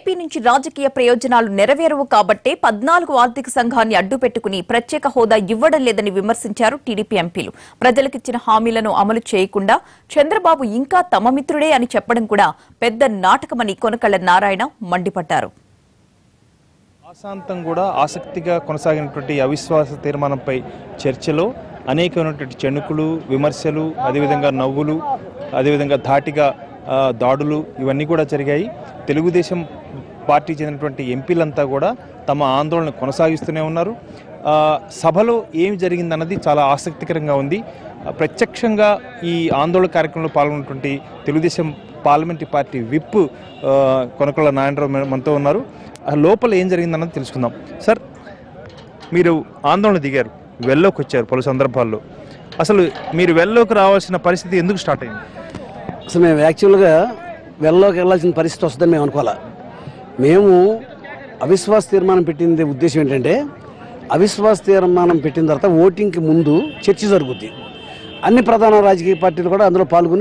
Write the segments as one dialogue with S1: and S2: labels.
S1: AP నుంచి రాజకీయ ప్రయోజనాలు నెరవేరవు కాబట్టే పద్నాలుగు ఆర్థిక సంఘాన్ని అడ్డుపెట్టుకుని ప్రత్యేక హోదా ఇవ్వడం లేదని విమర్శించారు టీడీపీ ఎంపీలు ప్రజలకిచ్చిన హామీలను అమలు చేయకుండా చంద్రబాబు ఇంకా తమ మిత్రుడే అని చెప్పడం కూడా పెద్ద నాటకమని కొనకళ్ల నారాయణ మండిపడ్డారు
S2: ఆశాంతం కూడా ఆసక్తిగా కొనసాగినటువంటి అవిశ్వాస తీర్మానంపై చర్చలో అనేకమైనటువంటి చెణుకులు విమర్శలు అదేవిధంగా నవ్వులు అదేవిధంగా ధాటిగా ఆ, దాడులు ఇవన్నీ కూడా జరిగాయి తెలుగుదేశం పార్టీ చెందినటువంటి ఎంపీలంతా కూడా తమ ఆందోళన కొనసాగిస్తూనే ఉన్నారు ఆ, సభలో ఏం జరిగిందన్నది చాలా ఆసక్తికరంగా ఉంది ఆ, ప్రత్యక్షంగా ఈ ఆందోళన కార్యక్రమంలో పాల్గొన్నటువంటి తెలుగుదేశం పార్లమెంటరీ పార్టీ విప్ ఆ, కొనకళ్ళ నారాయణరావు మన- మనతో ఉన్నారు ఆ లోపల ఏం జరిగిందన్నది తెలుసుకుందాం సార్ మీరు ఆందోళన దిగారు వెల్లోకి వచ్చారు పలు సందర్భాల్లో అసలు మీరు వెల్లోకి రావాల్సిన పరిస్థితి ఎందుకు స్టార్ట్ అయింది
S3: అసలు మేము యాక్చువల్గా వెళ్ళలోకి వెళ్ళాల్సిన పరిస్థితి వస్తుందని మేము అనుకోవాలా మేము అవిశ్వాస తీర్మానం పెట్టింది ఉద్దేశం ఏంటంటే అవిశ్వాస తీర్మానం పెట్టిన తర్వాత ఓటింగ్కి ముందు చర్చ జరుగుద్ది అన్ని ప్రధాన రాజకీయ పార్టీలు కూడా అందులో పాల్గొని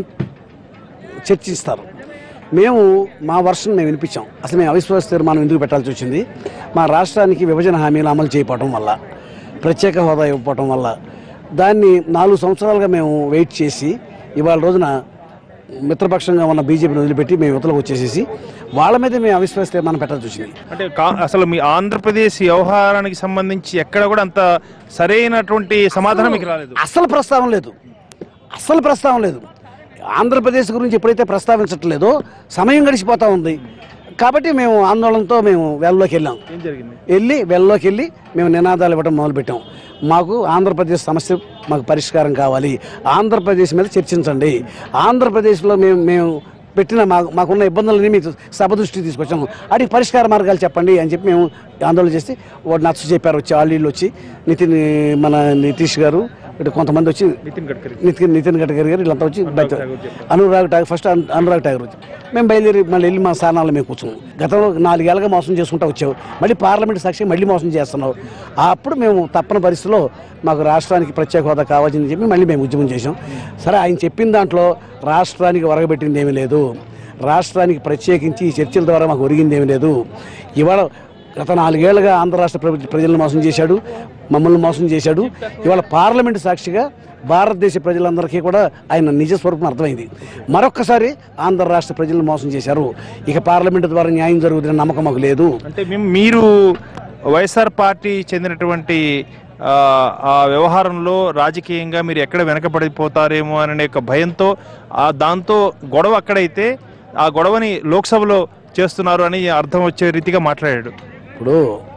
S3: చర్చిస్తారు మేము మా వర్షన్ మేము వినిపించాం అసలు మేము అవిశ్వాస తీర్మానం ఎందుకు పెట్టాల్సి వచ్చింది మా రాష్ట్రానికి విభజన హామీలు అమలు చేయకపోవడం వల్ల ప్రత్యేక హోదా ఇవ్వకపోవడం వల్ల దాన్ని నాలుగు సంవత్సరాలుగా మేము వెయిట్ చేసి ఇవాళ రోజున మిత్రపక్షంగా ఉన్న బీజేపీని వదిలిపెట్టి మేము యువతలకు వచ్చేసేసి వాళ్ళ మీద మేము అవిశ్వాస తీర్మానం పెట్టాల్సి వచ్చింది
S2: అంటే కా- అసలు మీ ఆంధ్రప్రదేశ్ వ్యవహారానికి సంబంధించి ఎక్కడ కూడా అంత సరైనటువంటి సమాధానం మీకు రాలేదు
S3: అసలు ప్రస్తావన లేదు అసలు ప్రస్తావన లేదు ఆంధ్రప్రదేశ్ గురించి ఎప్పుడైతే ప్రస్తావించట్లేదో సమయం గడిచిపోతా ఉంది కాబట్టి మేము ఆందోళనతో మేము వెల్లోకి వెళ్ళాం
S2: ఏం జరిగింది
S3: వెళ్ళి వెల్లోకి వెళ్ళి మేము నినాదాలు ఇవ్వడం మొదలుపెట్టాం మాకు ఆంధ్రప్రదేశ్ సమస్య మాకు పరిష్కారం కావాలి ఆంధ్రప్రదేశ్ మీద చర్చించండి ఆంధ్రప్రదేశ్లో మేము మేము పెట్టిన మా మాకున్న ఇబ్బందులని మీకు సభ దృష్టికి తీసుకొచ్చాము వాటికి పరిష్కార మార్గాలు చెప్పండి అని చెప్పి మేము ఆందోళన చేసి వాడు నచ్చ చెప్పారు వచ్చి వాళ్ళు వచ్చి నితిన్ మన నితీష్ గారు ఇటు కొంతమంది వచ్చి
S2: నితిన్ గడ్కరీ
S3: నితిన్ నితిన్ గడ్కరీ గారు వీళ్ళంతా వచ్చి బయట
S2: ఠాగూర్ చెప్పారు.
S3: అనురాగ్ ఠాగూర్ ఫస్ట్ అను- అనురాగ్ ఠాగూర్ వచ్చి మేము బయలుదేరి మళ్ళీ వెళ్ళి మా స్థానాల్లో మేము కూర్చున్నాం గతంలో నాలుగేళ్ళగా మోసం చేసుకుంటూ వచ్చావు మళ్ళీ పార్లమెంట్ సాక్షి మళ్ళీ మోసం చేస్తున్నావు అప్పుడు మేము తప్పని పరిస్థితిలో మాకు రాష్ట్రానికి ప్రత్యేక హోదా కావాల్సిందని చెప్పి మళ్ళీ మేము ఉద్యమం చేసాం సరే ఆయన చెప్పిన దాంట్లో రాష్ట్రానికి ఒరగబెట్టింది ఏమీ లేదు రాష్ట్రానికి ప్రత్యేకించి ఈ చర్చల ద్వారా మాకు ఒరిగింది ఏమీ లేదు ఇవాళ గత నాలుగేళ్లుగా ఆంధ్ర రాష్ట్ర ప్రభు- ప్రజలను మోసం చేశాడు మమ్మల్ని మోసం చేశాడు ఇవాళ పార్లమెంటు సాక్షిగా భారతదేశ ప్రజలందరికీ కూడా ఆయన నిజ స్వరూపం అర్థమైంది మరొక్కసారి ఆంధ్ర రాష్ట్ర ప్రజలను మోసం చేశారు ఇక పార్లమెంటు ద్వారా న్యాయం జరుగుతుందనే నమ్మకం మాకు లేదు
S2: అంటే మేము మీరు వైఎస్ఆర్ పార్టీ చెందినటువంటి ఆ, ఆ వ్యవహారంలో రాజకీయంగా మీరు ఎక్కడ వెనకబడిపోతారేమో అనే ఒక భయంతో ఆ దాంతో గొడవ అక్కడైతే ఆ గొడవని లోక్సభలో చేస్తున్నారు అని అర్థం వచ్చే రీతిగా మాట్లాడాడు
S3: ఇప్పుడు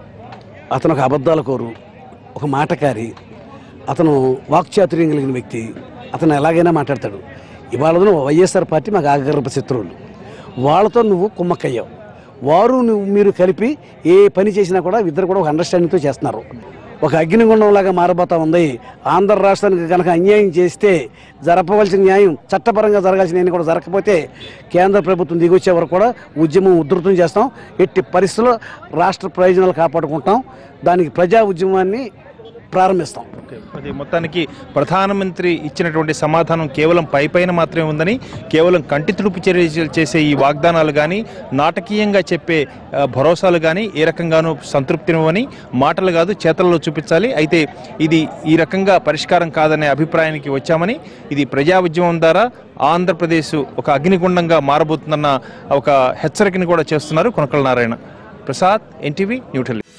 S3: అతను ఒక అబద్ధాల కోరు ఒక మాటకారి అతను వాక్చాతుర్యం కలిగిన వ్యక్తి అతను ఎలాగైనా మాట్లాడతాడు ఇవాళ నువ్వు వైఎస్ఆర్ పార్టీ మాకు ఆగర్భ శత్రువులు వాళ్ళతో నువ్వు కుమ్మక్కయ్యావు వారు నువ్వు మీరు కలిపి ఏ పని చేసినా కూడా ఇద్దరు కూడా ఒక అండర్స్టాండింగ్తో చేస్తున్నారు ఒక అగ్నిగుండంలాగా మారబోతా ఉంది ఆంధ్ర రాష్ట్రానికి కనుక అన్యాయం చేస్తే జరపవలసిన న్యాయం చట్టపరంగా జరగాల్సిన న్యాయం కూడా జరగకపోతే కేంద్ర ప్రభుత్వం దిగొచ్చే వరకు కూడా ఉద్యమం ఉధృతం చేస్తాం ఎట్టి పరిస్థితుల్లో రాష్ట్ర ప్రయోజనాలు కాపాడుకుంటాం దానికి ప్రజా ఉద్యమాన్ని ప్రారంభిస్తాం
S2: అది మొత్తానికి ప్రధానమంత్రి ఇచ్చినటువంటి సమాధానం కేవలం పై పైన మాత్రమే ఉందని కేవలం కంటి తుడుపు చర్యలు చేసే ఈ వాగ్దానాలు కానీ నాటకీయంగా చెప్పే ఆ, భరోసాలు కానీ ఏ రకంగానూ సంతృప్తినివ్వని మాటలు కాదు చేతల్లో చూపించాలి అయితే ఇది ఈ రకంగా పరిష్కారం కాదనే అభిప్రాయానికి వచ్చామని ఇది ప్రజా ఉద్యమం ద్వారా ఆంధ్రప్రదేశ్ ఒక అగ్నిగుండంగా మారబోతుందన్న ఒక హెచ్చరికని కూడా చేస్తున్నారు కొనకల నారాయణ ప్రసాద్ ఎన్టీవీ న్యూఢిల్లీ